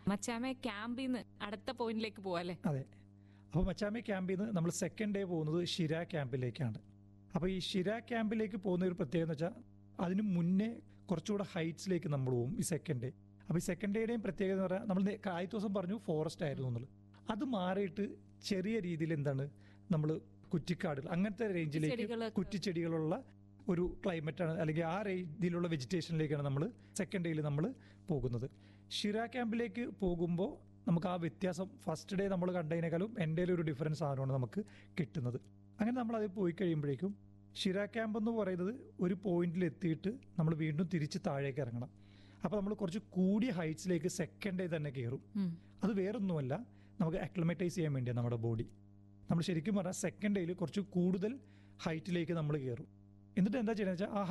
മച്ചാമെ ക്യാമ്പിൽ നിന്ന് അടുത്ത പോയിന്റിലേക്ക് പോവാല്ലേ അതെ അപ്പോൾ മച്ചാമി ക്യാമ്പിൽ നിന്ന് നമ്മൾ സെക്കൻഡ് ഡേ പോകുന്നത് ഷിര ക്യാമ്പിലേക്കാണ് അപ്പോൾ ഈ ഷിര ക്യാമ്പിലേക്ക് പോകുന്ന ഒരു പ്രത്യേകത എന്ന് വെച്ചാൽ അതിന് മുന്നേ കുറച്ചുകൂടെ ഹൈറ്റ്സിലേക്ക് നമ്മൾ പോകും ഈ സെക്കൻഡ് ഡേ അപ്പോൾ ഈ സെക്കൻഡ് ഡേയുടെയും പ്രത്യേകത എന്ന് പറഞ്ഞാൽ നമ്മൾ നേ- ആദ്യത്തെ ദിവസം പറഞ്ഞു ഫോറസ്റ്റ് ആയിരുന്നു എന്നുള്ളത് അത് മാറിയിട്ട് ചെറിയ രീതിയിൽ എന്താണ് നമ്മൾ കുറ്റിക്കാടുകൾ അങ്ങനത്തെ റേഞ്ചിലേക്ക് ചെടികളൊക്കെ. കുറ്റിച്ചെടികളുള്ള ഒരു ക്ലൈമറ്റാണ് അല്ലെങ്കിൽ ആ രീതിയിലുള്ള വെജിറ്റേഷനിലേക്കാണ് നമ്മൾ സെക്കൻഡ് ഡേയിൽ നമ്മൾ പോകുന്നത് ഷിര ക്യാമ്പിലേക്ക് പോകുമ്പോൾ നമുക്ക് ആ വ്യത്യാസം ഫസ്റ്റ് ഡേ നമ്മൾ കണ്ടതിനേക്കാളും എൻ്റെ ഒരു ഡിഫറൻസ് സാധനമാണ് നമുക്ക് കിട്ടുന്നത് അങ്ങനെ നമ്മൾ അത് പോയി കഴിയുമ്പോഴേക്കും ഷിര ക്യാമ്പ് എന്ന് പറയുന്നത് ഒരു പോയിന്റിൽ എത്തിയിട്ട് നമ്മൾ വീണ്ടും തിരിച്ച് താഴേക്ക് ഇറങ്ങണം അപ്പോൾ നമ്മൾ കുറച്ച് കൂടിയ ഹൈറ്റ്സിലേക്ക് സെക്കൻഡ് ഡേ തന്നെ കയറും ഉം. അത് വേറൊന്നുമല്ല നമുക്ക് അക്ലമറ്റൈസ് ചെയ്യാൻ വേണ്ടിയാണ് നമ്മുടെ ബോഡി നമ്മൾ ശരിക്കും പറഞ്ഞാൽ സെക്കൻഡ് ഡേയിൽ കുറച്ച് കൂടുതൽ ഹൈറ്റിലേക്ക് നമ്മൾ കയറും എന്നിട്ട് എന്താ ചെയ്യുന്നത് വെച്ചാൽ ആ